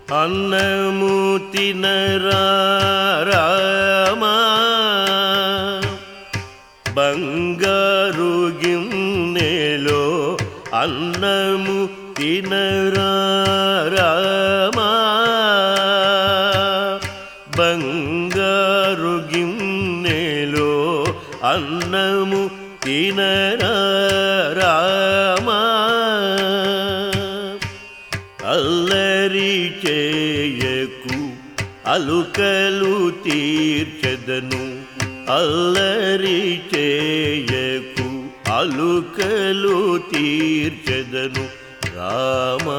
అన్నము తినరామా బంగారు గిన్నెలో అన్నము తినరామా బంగారు గిన్నెలో అన్నము తినరామా అల్లరి చేయకు అలుకలు తీర్చదను అల్లరి చేయకు అలుకలు తీర్చదను రామా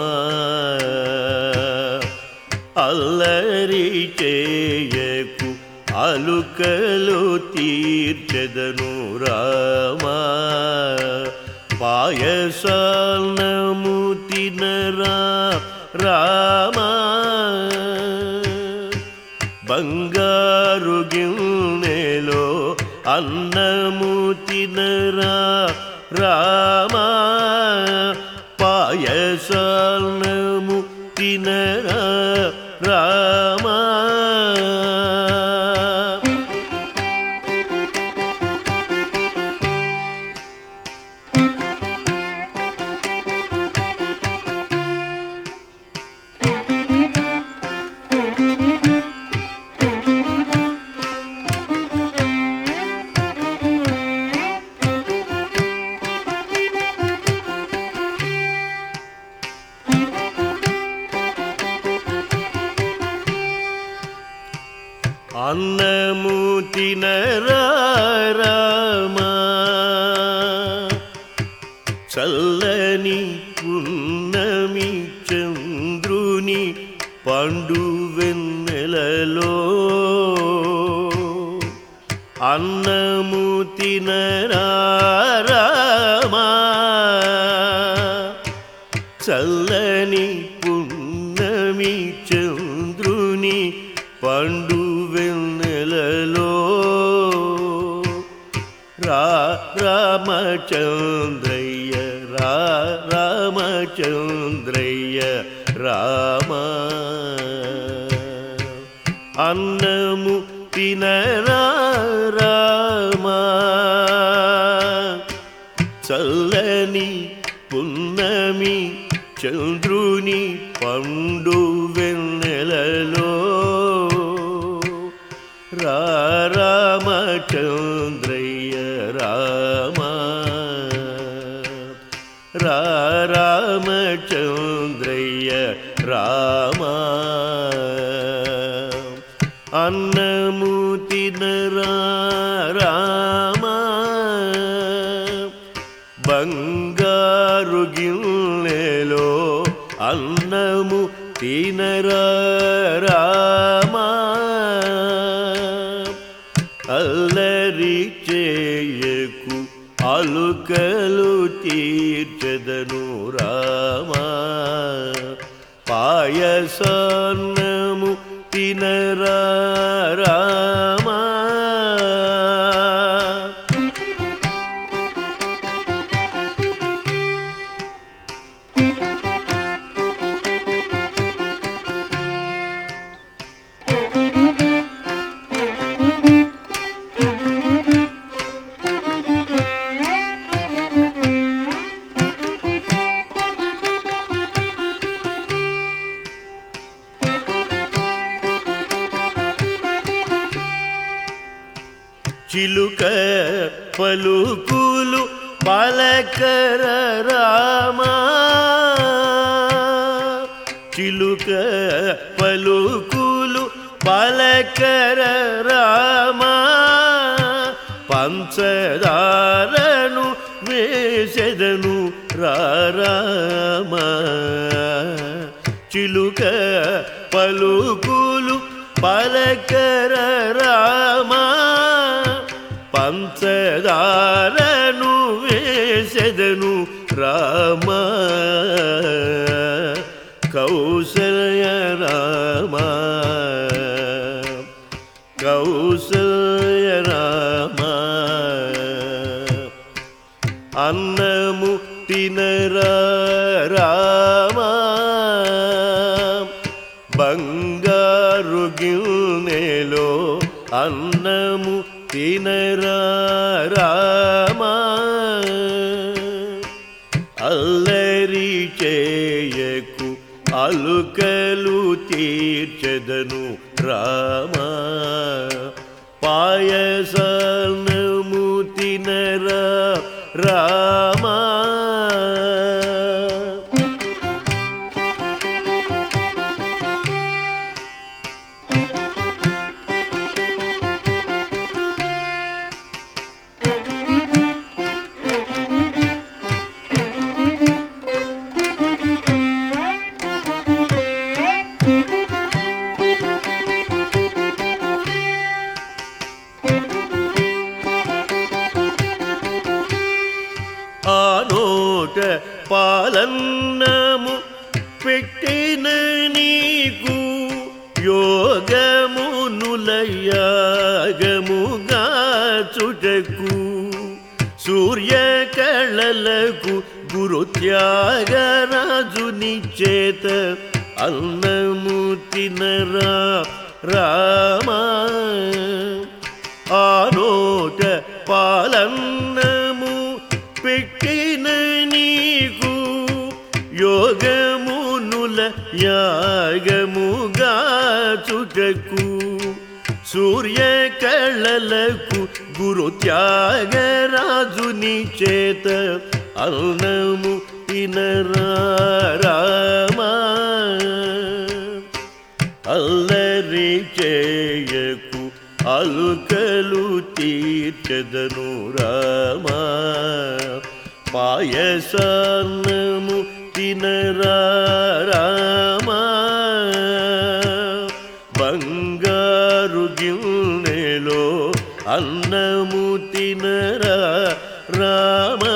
అల్లరి చేయకు అలుకలు తీర్చదను రామా పాయసాన్నము తినరా రామా బంగారు గిన్నెలో అన్నము తినరా రామా పాయసాన్నము తినరా రామా అన్నము తినరామా చల్లని పున్నమి చంద్రుని పండు వెన్నెలలో అన్నము తినరామా చల్లని పున్నమి చంద్రుని పండు వెన్నెలలో రా రామచంద్రయ్య రా రామచంద్రయ్య రామ అన్నము తినరా రామా చల్లని పున్నమి చంద్రుని పండు వెన్నెలలో రా రామచంద్రయ్య రామా రా రామచంద్రయ్య రామా అన్నము తినరా రామా బంగారు గిన్నెలో అన్నము తినరా రామా అల్లరి చేయకు అలుకలు తీర్చదను రామా పాయసాన్నము తినరా రామా చిలుక పలుకులు పలకర రామా చిలుక పలుకులు పలకర రామా పంచదారను వేసెదను రామా చిలుక పలుకులు పలకర రామా పంచదారను వేసెదను రామా కౌసల్య రామా కౌసల్య రామా అన్నము తినరా రామా అన్నము తినరా రామా అల్లరి చేయకు అలుకలు తీర్చదను రామా పాయసనము తినరా రామా ఆ నోట పాలన్నము పెట్టిన నీకు యోగమునులయాగముగా చుటకు సూర్య కళలకు గురు త్యాగరాజుని చేత అన్నము తినరా రామా ఆ నోట పాలన్నము పెట్టిన నీకు యోగమునుల యాగముగా చుటకు సూర్య కళలకు గురు త్యాగరాజుని చేత అన్నము తినరా రామా అల్లరి చేయకు అలుకలు తీర్చదను రామా పాయసాన్నము తినరా రామా బంగారు గిన్నెలో అన్నము తినరా రామా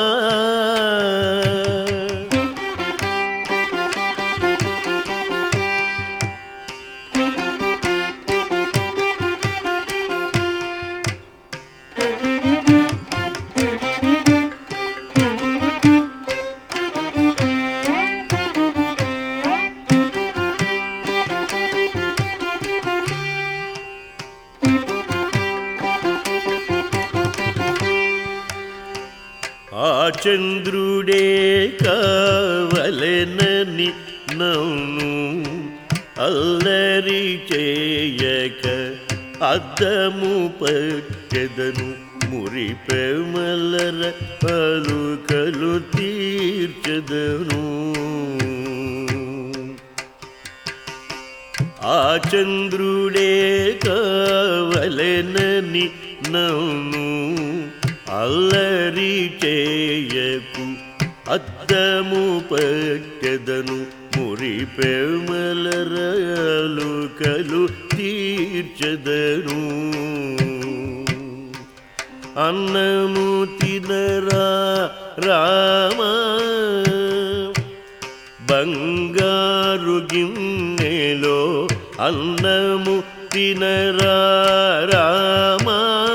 ఆ చంద్రుడే కావలెనని నన్ను అల్లరి చేయక అద్దము పట్టెదను మురిపెమలర పలుకలు తీర్చదను ఆ చంద్రుడే కావలెనని నన్ను అల్లరి చేయకు అద్దము పట్టెదను మురిపెమలరలు కలు తీర్చదను అన్నము తినరా రామా బంగారు గిన్నెలో అన్నము తినరా రామా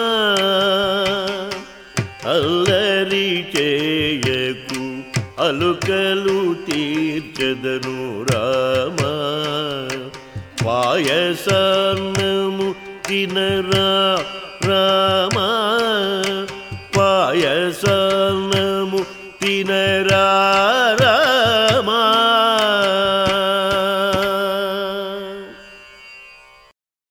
అల్లరి చేయకు అలుకలు తీర్చదను రామా పాయసాన్నము తినరా రామా పాయసాన్నము తినరా రా